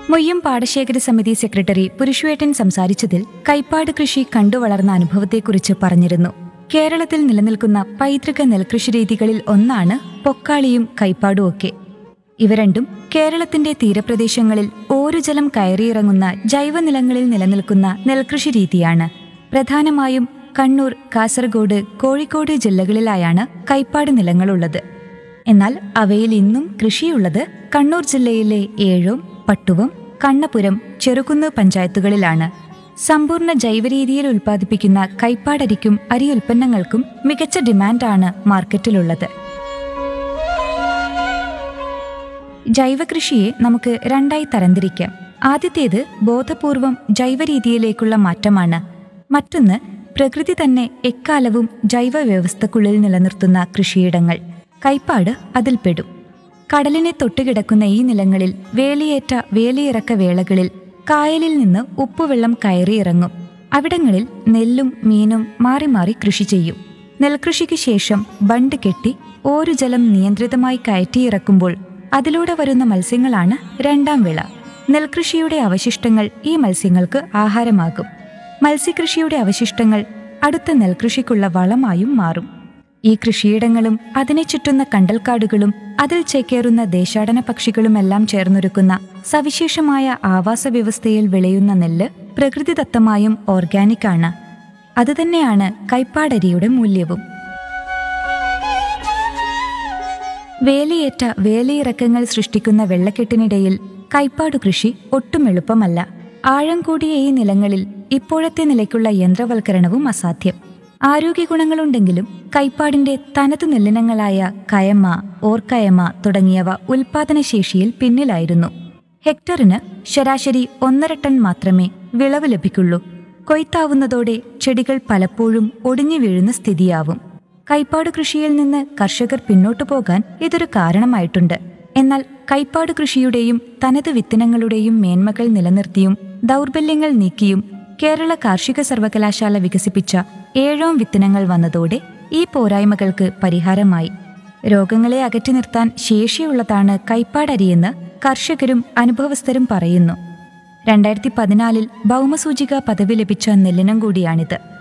മൊയ്യം പാടശേഖര സമിതി സെക്രട്ടറി പുരുഷുവേട്ടൻ സംസാരിച്ചതിൽ കൈപ്പാട് കൃഷി കണ്ടുവളർന്ന അനുഭവത്തെക്കുറിച്ച് പറഞ്ഞിരുന്നു കേരളത്തിൽ നിലനിൽക്കുന്ന പൈതൃക നെൽകൃഷി രീതികളിൽ ഒന്നാണ് പൊക്കാളിയും കൈപ്പാടും ഒക്കെ ഇവ രണ്ടും കേരളത്തിന്റെ തീരപ്രദേശങ്ങളിൽ ഓരുജലം കയറിയിറങ്ങുന്ന ജൈവനിലങ്ങളിൽ നിലനിൽക്കുന്ന നെൽകൃഷി രീതിയാണ് പ്രധാനമായും കണ്ണൂർ കാസർഗോഡ് കോഴിക്കോട് ജില്ലകളിലായാണ് കൈപ്പാട് നിലങ്ങളുള്ളത് എന്നാൽ അവയിൽ ഇന്നും കൃഷിയുള്ളത് കണ്ണൂർ ജില്ലയിലെ ഏഴോം പട്ടുവം കണ്ണപുരം ചെറുകുന്ന് പഞ്ചായത്തുകളിലാണ് സമ്പൂർണ്ണ ജൈവരീതിയിൽ ഉൽപ്പാദിപ്പിക്കുന്ന കൈപ്പാടരിക്കും അരി ഉൽപ്പന്നങ്ങൾക്കും മികച്ച ഡിമാൻഡാണ് മാർക്കറ്റിലുള്ളത് ജൈവകൃഷിയെ നമുക്ക് രണ്ടായി തരംതിരിക്കാം ആദ്യത്തേത് ബോധപൂർവം ജൈവരീതിയിലേക്കുള്ള മാറ്റമാണ് മറ്റൊന്ന് പ്രകൃതി തന്നെ എക്കാലവും ജൈവ വ്യവസ്ഥക്കുള്ളിൽ നിലനിർത്തുന്ന കൃഷിയിടങ്ങൾ കൈപ്പാട് അതിൽപ്പെടും കടലിനെ തൊട്ടുകിടക്കുന്ന ഈ നിലങ്ങളിൽ വേലിയേറ്റ വേലിയിറക്ക വേളകളിൽ കായലിൽ നിന്ന് ഉപ്പുവെള്ളം കയറിയിറങ്ങും അവിടങ്ങളിൽ നെല്ലും മീനും മാറി മാറി കൃഷി ചെയ്യും നെൽകൃഷിക്ക് ശേഷം ബണ്ട് കെട്ടി ഓരു ജലം നിയന്ത്രിതമായി കയറ്റിയിറക്കുമ്പോൾ അതിലൂടെ വരുന്ന മത്സ്യങ്ങളാണ് രണ്ടാം വിള നെൽകൃഷിയുടെ അവശിഷ്ടങ്ങൾ ഈ മത്സ്യങ്ങൾക്ക് ആഹാരമാകും മത്സ്യകൃഷിയുടെ അവശിഷ്ടങ്ങൾ അടുത്ത നെൽകൃഷിക്കുള്ള വളമായും മാറും ഈ കൃഷിയിടങ്ങളും അതിനെ ചുറ്റുന്ന കണ്ടൽക്കാടുകളും അതിൽ ചേക്കേറുന്ന ദേശാടന പക്ഷികളുമെല്ലാം ചേർന്നൊരുക്കുന്ന സവിശേഷമായ ആവാസ വ്യവസ്ഥയിൽ വിളയുന്ന നെല്ല് പ്രകൃതിദത്തമായും ഓർഗാനിക് ആണ് അതുതന്നെയാണ് കൈപ്പാടരിയുടെ മൂല്യവും വേലിയേറ്റ വേലിയിറക്കങ്ങൾ സൃഷ്ടിക്കുന്ന വെള്ളക്കെട്ടിനിടയിൽ കൈപ്പാടു കൃഷി ഒട്ടും എളുപ്പമല്ല ആഴം കൂടിയ ഈ നിലങ്ങളിൽ ഇപ്പോഴത്തെ നിലയ്ക്കുള്ള യന്ത്രവൽക്കരണവും അസാധ്യം ആരോഗ്യഗുണങ്ങളുണ്ടെങ്കിലും കൈപ്പാടിന്റെ തനതു നെല്ലിനങ്ങളായ കയമ്മ ഓർക്കയമ്മ തുടങ്ങിയവ ഉൽപാദനശേഷിയിൽ പിന്നിലായിരുന്നു ഹെക്ടറിന് ശരാശരി ഒന്നര ടൺ മാത്രമേ വിളവ് ലഭിക്കുള്ളൂ കൊയ്ത്താവുന്നതോടെ ചെടികൾ പലപ്പോഴും ഒടിഞ്ഞു വീഴുന്ന സ്ഥിതിയാവും കൈപ്പാട് കൃഷിയിൽ നിന്ന് കർഷകർ പിന്നോട്ടു പോകാൻ ഇതൊരു കാരണമായിട്ടുണ്ട് എന്നാൽ കൈപ്പാട് കൃഷിയുടെയും തനത് വിത്തിനങ്ങളുടെയും മേന്മകൾ നിലനിർത്തിയും ദൗർബല്യങ്ങൾ നീക്കിയും കേരള കാർഷിക സർവകലാശാല വികസിപ്പിച്ച ഏഴോം വിത്തിനങ്ങൾ വന്നതോടെ ഈ പോരായ്മകൾക്ക് പരിഹാരമായി രോഗങ്ങളെ അകറ്റി നിർത്താൻ ശേഷിയുള്ളതാണ് കൈപ്പാടരിയെന്ന് കർഷകരും അനുഭവസ്ഥരും പറയുന്നു രണ്ടായിരത്തി പതിനാലിൽ ഭൗമസൂചിക പദവി ലഭിച്ച നെല്ലിനം കൂടിയാണിത്